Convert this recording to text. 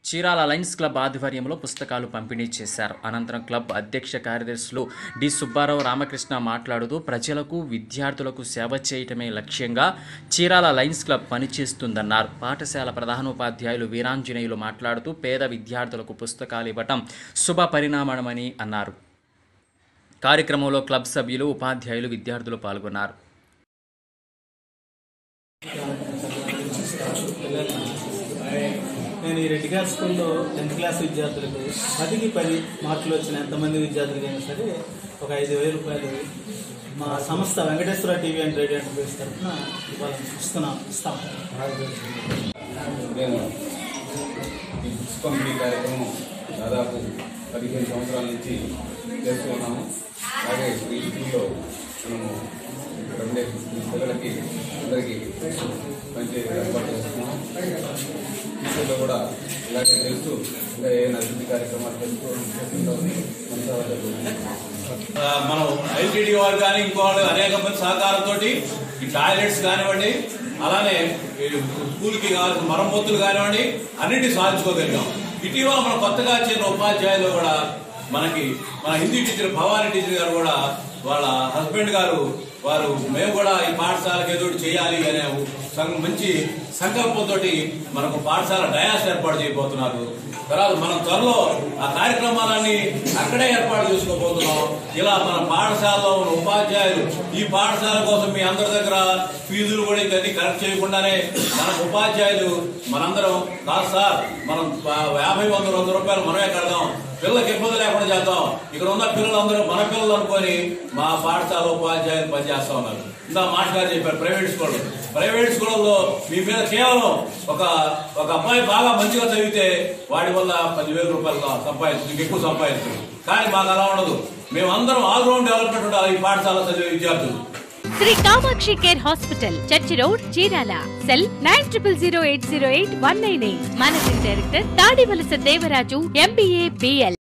Chirala Lions club ఆధ్వర్యంలో పుస్తకాలు పంపిణీ చేశారు అనంతరం క్లబ్ అధ్యక్ష కార్యదర్శులు డి సుబ్బారావు రామకృష్ణ మాట్లాడుతూ ప్రజలకు విద్యార్థులకు సేవ చేయటమే లక్ష్యంగా చీరాల లయన్స్ క్లబ్ పనిచేస్తుందన్నారు పాఠశాల ప్రధానోపాధ్యాయులు వీరాంజనేయులు మాట్లాడుతూ పేద విద్యార్థులకు పుస్తకాలు ఇవ్వటం శుభ పరిణామమని అన్నారు కార్యక్రమంలో క్లబ్ సభ్యులు ఉపాధ్యాయులు విద్యార్థులు పాల్గొన్నారు నేను ఈ రెడ్డి గారి స్కూల్లో టెన్త్ క్లాస్ విద్యార్థులకు పదికి పది మార్కులు వచ్చిన ఎంతమంది విద్యార్థులకైనా సరే ఒక ఐదు వేల రూపాయలు మా సంస్థ Venkateswara TV and radio enterprise తరఫున ఇవ్వాలని ఇస్తున్నాం ఇస్తాం మేము ఈ బుక్స్ పంపిణీ కార్యక్రమం దాదాపు పదిహేను సంవత్సరాల నుంచి చేస్తూ ఉన్నాము అలాగే ఈ స్కూల్లో మనము ఇక్కడ ఉండే ఈ పిల్లలకి అందరికీ మంచి ఏర్పాటు చేస్తున్నాము ఫ్యూచర్లో కూడా ఇలాగే తెలుస్తూ ఇంకా ఏమైనా అభివృద్ధి కార్యక్రమాలు చేస్తూ చేస్తుంటామని కొనసాగుతుంది ఆ, మనం ఐటీడీ వారు కానీ ఇంకో వాళ్ళు అనేక మంది సహకారంతో ఈ టాయిలెట్స్ కానివ్వండి అలానే ఈ స్కూల్కి కావాల్సిన మరమ్మతులు కానివ్వండి అన్నింటినీ సాధించుకోగలిగాం ఇటీవల మన కొత్తగా చేరిన ఉపాధ్యాయులు కూడా మనకి మన హిందీ టీచర్ భవానీ టీచర్ గారు కూడా వాళ్ళ హస్బెండ్ గారు వారు మేము కూడా ఈ పాఠశాలకు ఏదో ఒకటి చేయాలి అనే సం- మంచి సంకల్పంతో మనకు పాఠశాల డయాస్ ఏర్పాటు చేయబోతున్నారు తర్వాత మనం త్వరలో ఆ కార్యక్రమాలన్నీ అక్కడే ఏర్పాటు చేసుకోబోతున్నాం ఇలా మన పాఠశాలలో ఉన్న ఉపాధ్యాయులు ఈ పాఠశాల కోసం మీ అందరి దగ్గర ఫీజులు కూడా ఇవన్నీ కరెక్ట్ చేయకుండానే మన ఉపాధ్యాయులు మనందరం కాదు సార్ మనం ప- యాభై వంద వంద రూపాయలు మనమే కడదాం పిల్లలకి ఇబ్బంది లేకుండా చేద్దాం ఇక్కడ ఉన్న పిల్లలందరూ మన పిల్లలు అనుకొని మా పాఠశాల ఉపాధ్యాయులు పనిచేస్తా ఉన్నారు ఇందా మాస్టర్ గారు చెప్పారు ప్రైవేట్ స్కూల్ ప్రైవేట్ స్కూళ్ళలో మీ మీద కేవలం ఒక ఒక అబ్బాయి బాగా మంచిగా చదివితే వాడి వల్ల పదివేల రూపాయలు సంపాదించు ఎక్కువ సంపాదించు కానీ మాకు అలా ఉండదు మేమందరం ఆల్రౌండ్ డెవలప్మెంట్ ఉండాలి ఈ పాఠశాల చదివే విద్యార్థులు Shri Kamakshi care hospital church road Chirala cell nine triple zero eight zero eight one nine eight managing director Tadivalasa Devaraju MBA BL